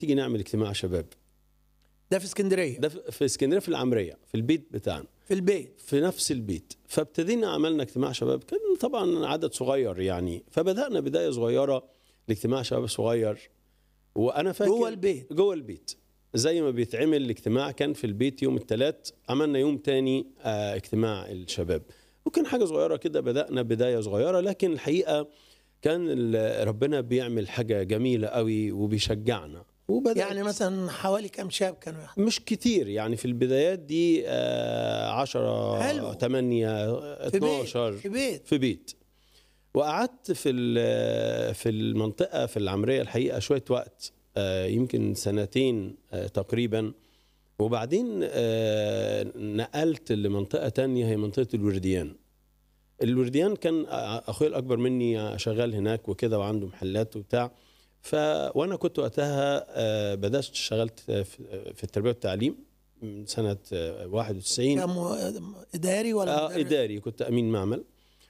تيجي نعمل اجتماع شباب ده في اسكندريه ده في في اسكندريه في العمريه في البيت بتاعنا في البيت في نفس البيت فابتدينا عملنا اجتماع شباب كان طبعا عدد صغير يعني فبدانا بدايه صغيره لاجتماع شباب صغير وانا فاكر جوه البيت جوه البيت زي ما بيتعمل الاجتماع كان في البيت يوم الثلاث عملنا يوم تاني آه اجتماع الشباب وكان حاجه صغيره كده بدانا بدايه صغيره لكن الحقيقه كان ال- ربنا بيعمل حاجه جميله قوي وبيشجعنا وبدأ يعني مثلا حوالي كام شاب كانوا يحضروا؟ مش كتير يعني في البدايات دي آه 10 حلو. 8 في بيت 12 في بيت في بيت وقعدت في ال- في المنطقه في العمريه الحقيقه شويه وقت آه، يمكن سنتين آه، تقريبا وبعدين آه، نقلت لمنطقه تانية هي منطقه الورديان الورديان كان اخويا الاكبر مني شغال هناك وكده وعنده محلات وبتاع ف وانا كنت وقتها آه، بدات اشتغلت في في التربيه والتعليم من سنه آه، 91 كم اداري ولا اه مدرس؟ اداري كنت امين معمل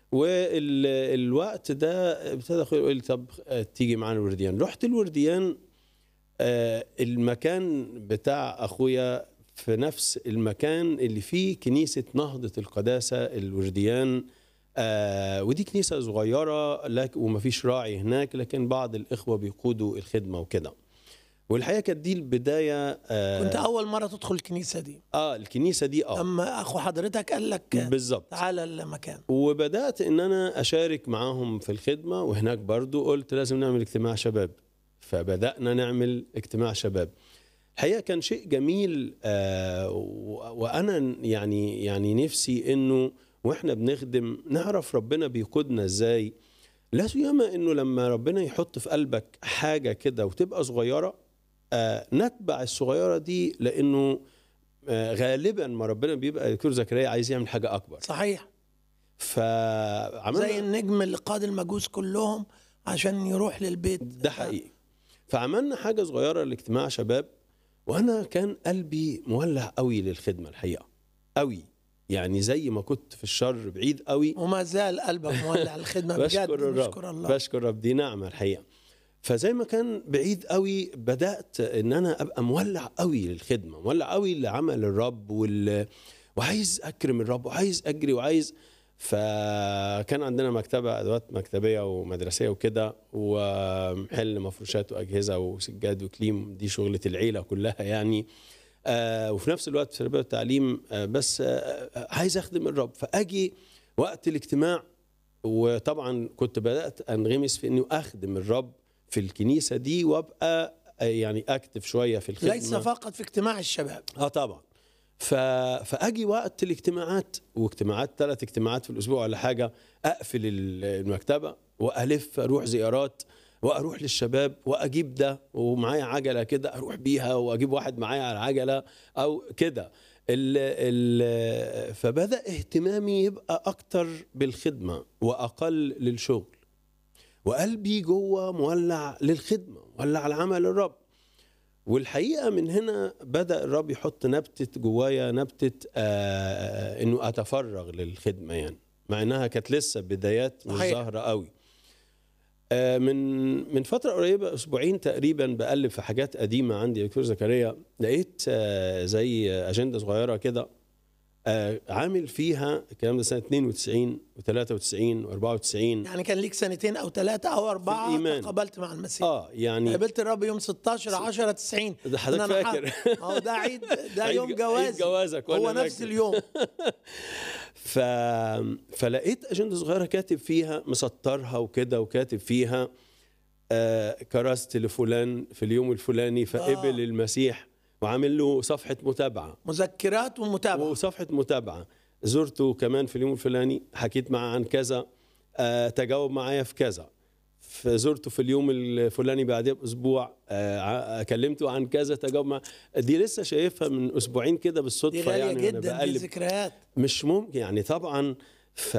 والوقت ده ابتدى اخويا يقول لي طب آه، تيجي معانا الورديان رحت الورديان آه، المكان بتاع اخويا في نفس المكان اللي فيه كنيسه نهضه القداسه الورديان آه ودي كنيسه صغيره لكن ومفيش راعي هناك لكن بعض الاخوه بيقودوا الخدمه وكده والحقيقه كانت دي البدايه آه كنت اول مره تدخل الكنيسه دي اه الكنيسه دي اه اما اخو حضرتك قال لك بالظبط تعالى المكان وبدات ان انا اشارك معاهم في الخدمه وهناك برضو قلت لازم نعمل اجتماع شباب فبدانا نعمل اجتماع شباب الحقيقه كان شيء جميل آه و- وانا يعني يعني نفسي انه واحنا بنخدم نعرف ربنا بيقودنا ازاي لا سيما انه لما ربنا يحط في قلبك حاجه كده وتبقى صغيره آه نتبع الصغيره دي لانه آه غالبا ما ربنا بيبقى دكتور زكريا عايز يعمل حاجه اكبر صحيح فعملنا زي النجم اللي قاد المجوس كلهم عشان يروح للبيت ده حقيقي فعملنا حاجه صغيره لاجتماع شباب وانا كان قلبي مولع قوي للخدمه الحقيقه قوي يعني زي ما كنت في الشر بعيد قوي وما زال قلبك مولع الخدمه بجد بشكر الرب نشكر الله بشكر الرب دي نعمه الحقيقه فزي ما كان بعيد قوي بدات ان انا ابقى مولع قوي للخدمه مولع قوي لعمل الرب وال... وعايز اكرم الرب وعايز اجري وعايز فكان عندنا مكتبه ادوات مكتبيه ومدرسيه وكده ومحل مفروشات واجهزه وسجاد وكليم دي شغله العيله كلها يعني آه وفي نفس الوقت في التربيه والتعليم آه بس آه عايز اخدم الرب فاجي وقت الاجتماع وطبعا كنت بدات انغمس في اني اخدم الرب في الكنيسه دي وابقى آه، يعني اكتف شويه في الخدمه ليس فقط في اجتماع الشباب اه طبعا ف... فاجي وقت الاجتماعات واجتماعات ثلاث اجتماعات في الاسبوع ولا حاجه اقفل ال- المكتبه والف اروح زيارات واروح للشباب واجيب ده ومعايا عجله كده اروح بيها واجيب واحد معايا على عجله او كده ال ال فبدا اهتمامي يبقى اكتر بالخدمه واقل للشغل وقلبي جوه مولع للخدمه مولع لعمل الرب والحقيقه من هنا بدا الرب يحط نبته جوايا نبته آه انه اتفرغ للخدمه يعني مع انها كانت لسه بدايات مش صحيح. ظاهره قوي آه من من فتره قريبه اسبوعين تقريبا بقلب في حاجات قديمه عندي يا دكتور زكريا لقيت آه زي اجنده صغيره كده آه عامل فيها الكلام ده سنه 92 و93 و94 يعني كان ليك سنتين او ثلاثه او اربعه الإيمان. تقابلت مع المسيح اه يعني قابلت الرب يوم 16 10 90 ده حضرتك أنا فاكر. حق- ما هو ده عيد ده عيد يوم ج- جواز عيد جوازك وأنا هو نفس فاكر. اليوم ف... فلقيت اجنده صغيره كاتب فيها مسطرها وكده وكاتب فيها آه كرست لفلان في اليوم الفلاني فقبل آه. المسيح وعامل له صفحه متابعه مذكرات ومتابعه وصفحه متابعه زرته كمان في اليوم الفلاني حكيت معاه عن كذا آه تجاوب معايا في كذا فزرته في اليوم الفلاني بعدها باسبوع آه ع- كلمته عن كذا تجاوب مع دي لسه شايفها من اسبوعين كده دي بالصدفه غاليه يعني وأنا جدا دي بقلب ذكريات مش ممكن يعني طبعا ف...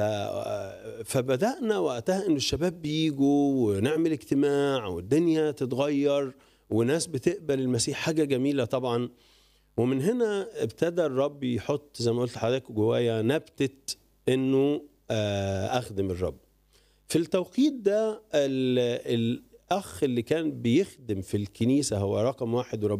فبدأنا وقتها إن الشباب بيجوا ونعمل اجتماع والدنيا تتغير وناس بتقبل المسيح حاجة جميلة طبعا ومن هنا ابتدى الرب يحط زي ما قلت لحضرتك جوايا نبتة إنه آه، أخدم الرب في التوقيت ده ال... ال... الاخ اللي كان بيخدم في الكنيسه هو رقم واحد ورب